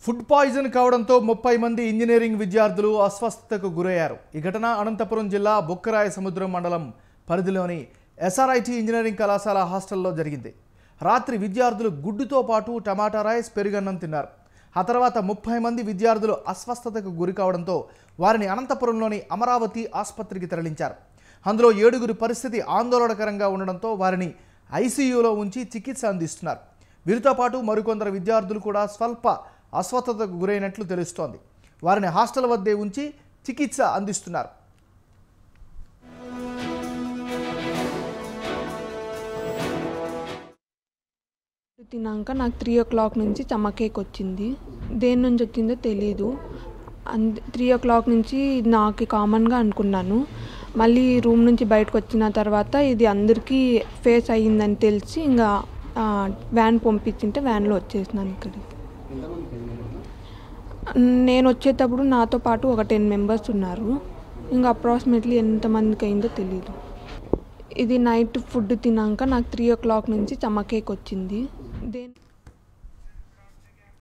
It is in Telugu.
ఫుడ్ పాయిజన్ కావడంతో ముప్పై మంది ఇంజనీరింగ్ విద్యార్థులు అస్వస్థతకు గురయ్యారు ఈ ఘటన అనంతపురం జిల్లా బొక్కరాయ సముద్రం మండలం పరిధిలోని ఎస్ఆర్ఐటి ఇంజనీరింగ్ కళాశాల హాస్టల్లో జరిగింది రాత్రి విద్యార్థులు గుడ్డుతో పాటు టమాటా రైస్ పెరుగన్నం తిన్నారు ఆ తర్వాత ముప్పై మంది విద్యార్థులు అస్వస్థతకు గురి కావడంతో వారిని అనంతపురంలోని అమరావతి ఆసుపత్రికి తరలించారు అందులో ఏడుగురి పరిస్థితి ఆందోళనకరంగా ఉండడంతో వారిని ఐసీయూలో ఉంచి చికిత్స అందిస్తున్నారు వీరితో పాటు మరికొందరు విద్యార్థులు కూడా స్వల్ప అస్వస్థతకు గురైనట్లు తెలుస్తోంది వారిని హాస్టల్ వద్దే ఉంచి చికిత్స అందిస్తున్నారు తిన్నాక నాకు త్రీ ఓ క్లాక్ నుంచి చమకేక్ వచ్చింది దేని నుంచి వచ్చిందో తెలీదు అండ్ త్రీ ఓ క్లాక్ నుంచి నాకు కామన్గా అనుకున్నాను మళ్ళీ రూమ్ నుంచి బయటకు వచ్చిన తర్వాత ఇది అందరికీ ఫేస్ అయ్యిందని తెలిసి ఇంకా ఆ, వ్యాన్ పంపించింటే వ్యాన్లో వచ్చేసినాను ఇక్కడికి నేను వచ్చేటప్పుడు నాతో పాటు ఒక టెన్ మెంబర్స్ ఉన్నారు ఇంకా అప్రాక్సిమేట్లీ ఎంతమందికి అయిందో తెలీదు ఇది నైట్ ఫుడ్ తిన్నాక నాకు త్రీ ఓ క్లాక్ నుంచి చమకేక్ వచ్చింది దేని